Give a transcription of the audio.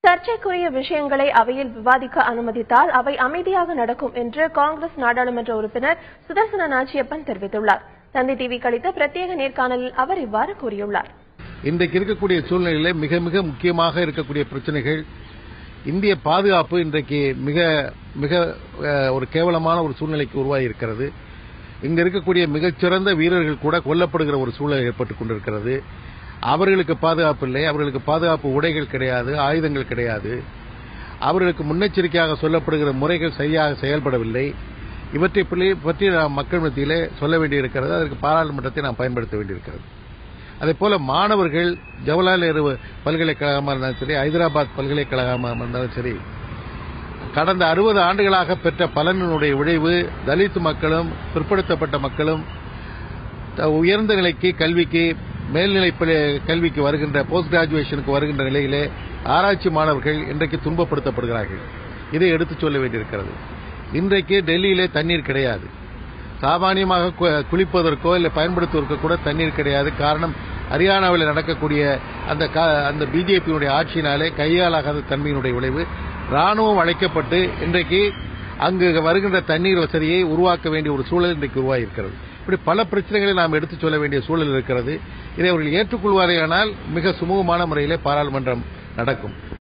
சர்ச்சைக்குரிய விஷயங்களை அவையில் விவாதிக்க அனுமதித்தால் அவை அமைதியாக நடக்கும் என்று காங்கிரஸ் நாடாளுமன்ற உறுப்பினர் சுதர்சன நாச்சியப்பன் தெரிவித்துள்ளார் தந்தி டிவிக்கு அளித்த பிரத்யேக நேர்காணலில் அவர் இவ்வாறு கூறியுள்ளார் இன்றைக்கு இருக்கக்கூடிய சூழ்நிலையில மிக மிக முக்கியமாக இருக்கக்கூடிய பிரச்சனைகள் இந்திய பாதுகாப்பு இன்றைக்கு மிக மிக அஹ், ஒரு கேவலமான ஒரு சூழ்நிலைக்கு உருவாகி இருக்கிறது இங்க இருக்கக்கூடிய மிகச்சிறந்த வீரர்கள் கூட கொல்லப்படுகிற ஒரு சூழல் ஏற்பட்டுக் கொண்டிருக்கிறது அவர்களுக்கு பாதுகாப்பு இல்லை அவர்களுக்கு பாதுகாப்பு உடைகள் கிடையாது ஆயுதங்கள் கிடையாது அவர்களுக்கு முன்னெச்சரிக்கையாக சொல்லப்படுகிற முறைகள் சரியாக செயல்படவில்லை இவற்றை பற்றி- பற்றி நாம் மக்கள் மத்தியிலே சொல்ல வேண்டியிருக்கிறது அதற்கு பாராளுமன்றத்தை நாம் பயன்படுத்த வேண்டியிருக்கிறது அதே போல மாணவர்கள் ஜவஹர்லால் நேரு பல்கலைக்கழகமாக இருந்தாலும் சரி ஹைதராபாத் பல்கலைக்கழகமாக இருந்தாலும் சரி கடந்த அறுபது ஆண்டுகளாக பெற்ற பலனினுடைய விளைவு தலித் மக்களும் பிற்படுத்தப்பட்ட மக்களும் த- உயர்ந்த நிலைக்கு கல்விக்கு மேல்நிலை பள்ளி- கல்விக்கு வருகின்ற போஸ்ட் கிராஜுவேஷனுக்கு வருகின்ற நிலையிலே ஆராய்ச்சி மாணவர்கள் இன்றைக்கு துன்பப்படுத்தப்படுகிறார்கள் இதை எடுத்துச் சொல்ல வேண்டியிருக்கிறது இன்றைக்கு டெல்லியிலே தண்ணீர் கிடையாது சாமானியமாக கு- குளிப்பதற்கோ இல்லை பயன்படுத்துவதற்கோ கூட தண்ணீர் கிடையாது காரணம் ஹரியானாவில் நடக்கக்கூடிய அந்த கா- அந்த பிஜேபியினுடைய ஆட்சியினாலே கையாலாகாத தன்மையினுடைய விளைவு ராணுவம் அழைக்கப்பட்டு இன்றைக்கு அங்கு வருகின்ற தண்ணீர் வசதியை உருவாக்க வேண்டிய ஒரு சூழல் இன்றைக்கு உருவாகியிருக்கிறது இப்படி பல பிரச்சனைகளை நாம் எடுத்துச் சொல்ல வேண்டிய சூழல் இருக்கிறது இதை அவர்கள் ஏற்றுக்கொள்வாரேயானால் மிக சுமூகமான முறையிலே பாராளுமன்றம் நடக்கும்